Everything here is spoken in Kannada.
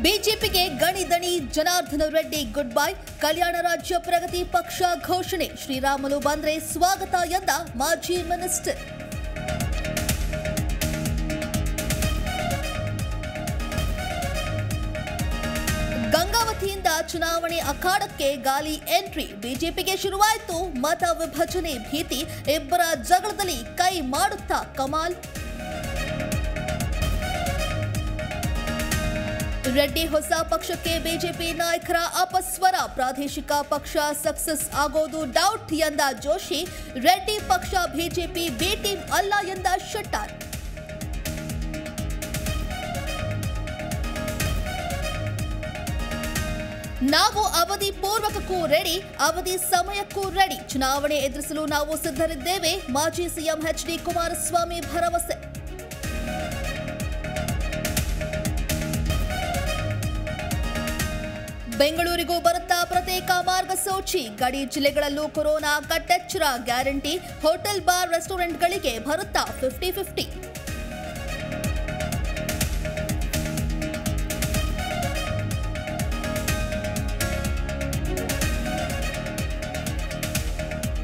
ಬಿಜೆಪಿಗೆ ಗಣಿ ದಣಿ ಜನಾರ್ದನ ರೆಡ್ಡಿ ಗುಡ್ ಬೈ ಕಲ್ಯಾಣ ರಾಜ್ಯ ಪ್ರಗತಿ ಪಕ್ಷ ಘೋಷಣೆ ಶ್ರೀರಾಮುಲು ಬಂದ್ರೆ ಸ್ವಾಗತ ಎಂದ ಮಾಜಿ ಮಿನಿಸ್ಟರ್ ಗಂಗಾವತಿಯಿಂದ ಚುನಾವಣೆ ಅಖಾಡಕ್ಕೆ ಗಾಲಿ ಎಂಟ್ರಿ ಬಿಜೆಪಿಗೆ ಶುರುವಾಯಿತು ಮತ ವಿಭಜನೆ ಭೀತಿ ಇಬ್ಬರ ಜಗಳದಲ್ಲಿ ಕೈ ಮಾಡುತ್ತಾ ಕಮಾಲ್ ರೆಡ್ಡಿ ಹೊಸ ಪಕ್ಷಕ್ಕೆ ಬಿಜೆಪಿ ನಾಯಕರ ಅಪಸ್ವರ ಪ್ರಾದೇಶಿಕ ಪಕ್ಷ ಸಕ್ಸಸ್ ಆಗೋದು ಡೌಟ್ ಎಂದ ಜೋಶಿ ರೆಡ್ಡಿ ಪಕ್ಷ ಬಿಜೆಪಿ ಬಿ ಟೀಮ್ ಅಲ್ಲ ಎಂದ ಶೆಟ್ಟಾರ್ ನಾವು ಅವಧಿ ಪೂರ್ವಕಕ್ಕೂ ರೆಡಿ ಅವಧಿ ಸಮಯಕ್ಕೂ ರೆಡಿ ಚುನಾವಣೆ ಎದುರಿಸಲು ನಾವು ಸಿದ್ಧರಿದ್ದೇವೆ ಮಾಜಿ ಸಿಎಂ ಎಚ್ ಡಿ ಕುಮಾರಸ್ವಾಮಿ ಭರವಸೆ ಬೆಂಗಳೂರಿಗೂ ಬರುತ್ತಾ ಪ್ರತ್ಯೇಕ ಮಾರ್ಗಸೂಚಿ ಗಡಿ ಜಿಲ್ಲೆಗಳಲ್ಲೂ ಕೊರೋನಾ ಕಟ್ಟೆಚ್ಚರ ಗ್ಯಾರಂಟಿ ಹೋಟೆಲ್ ಬಾರ್ ರೆಸ್ಟೋರೆಂಟ್ಗಳಿಗೆ ಬರುತ್ತಾ ಫಿಫ್ಟಿ ಫಿಫ್ಟಿ